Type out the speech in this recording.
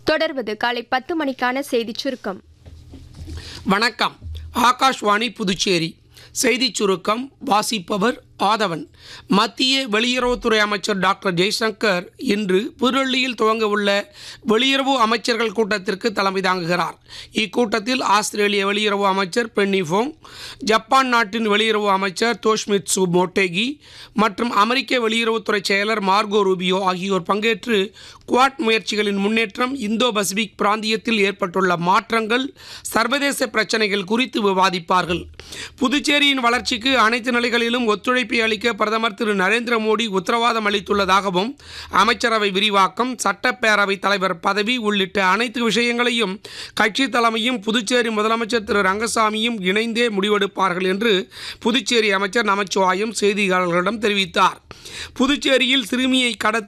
தொடர்வது காலை பத்து மணிக்கான செய்திச் சுருக்கம் வணக்கம் ஆகாஷ்வாணி புதுச்சேரி செய்திச் சுருக்கம் வாசிப்பவர் ஆதவன் மத்திய வெளியுறவுத்துறை அமைச்சர் டாக்டர் ஜெய்சங்கர் இன்று புதுடெல்லியில் துவங்க உள்ள வெளியுறவு அமைச்சர்கள் கூட்டத்திற்கு தலைமை தாங்குகிறார் இக்கூட்டத்தில் ஆஸ்திரேலிய வெளியுறவு அமைச்சர் பென்னி ஃபோங் ஜப்பான் நாட்டின் வெளியுறவு அமைச்சர் தோஷ்மிட்சு மோட்டேகி மற்றும் அமெரிக்க வெளியுறவுத்துறை செயலர் மார்கோ ரூபியோ ஆகியோர் பங்கேற்று குவாட் முயற்சிகளின் முன்னேற்றம் இந்தோ பசிபிக் பிராந்தியத்தில் ஏற்பட்டுள்ள மாற்றங்கள் சர்வதேச பிரச்சனைகள் குறித்து விவாதிப்பார்கள் புதுச்சேரியின் வளர்ச்சிக்கு அனைத்து நிலைகளிலும் ஒத்துழைப்பை அளிக்க பிரதமர் திரு நரேந்திர மோடி உத்தரவாதம் அளித்துள்ளதாகவும் அமைச்சரவை விரிவாக்கம் சட்டப்பேரவைத் தலைவர் பதவி உள்ளிட்ட அனைத்து விஷயங்களையும் கட்சி தலைமையும் புதுச்சேரி முதலமைச்சர் திரு ரங்கசாமியும் இணைந்தே முடிவெடுப்பார்கள் என்று புதுச்சேரி அமைச்சர் நமச்சிவாயம் செய்தியாளர்களிடம் தெரிவித்தார் புதுச்சேரியில் சிறுமியை கடத்த